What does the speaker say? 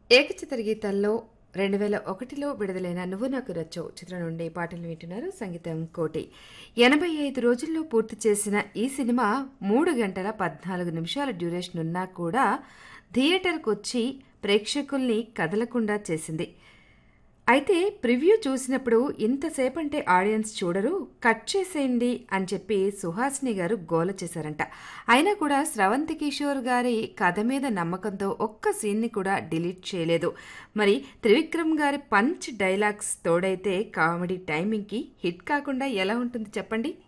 ఏకచిత్ర గీతాల్లో రెండు వేల ఒకటిలో విడుదలైన నువ్వు నాకు నచ్చవు చిత్రం నుండి పాటలు వింటున్నారు సంగీతం కోటి ఎనభై ఐదు రోజుల్లో పూర్తి చేసిన ఈ సినిమా మూడు గంటల పద్నాలుగు నిమిషాల డ్యూరేషన్ ఉన్నా కూడా థియేటర్కు వచ్చి ప్రేక్షకుల్ని కదలకుండా చేసింది అయితే ప్రివ్యూ చూసినప్పుడు ఇంతసేపంటే ఆడియన్స్ చూడరు కట్ చేసేయండి అని చెప్పి సుహాసిని గారు గోల చేశారంట అయినా కూడా స్రవంతి కిషోర్ గారి కథ మీద నమ్మకంతో ఒక్క సీన్ని కూడా డిలీట్ చేయలేదు మరి త్రివిక్రమ్ గారి పంచ్ డైలాగ్స్ తోడైతే కామెడీ టైమింగ్కి హిట్ కాకుండా ఎలా ఉంటుంది చెప్పండి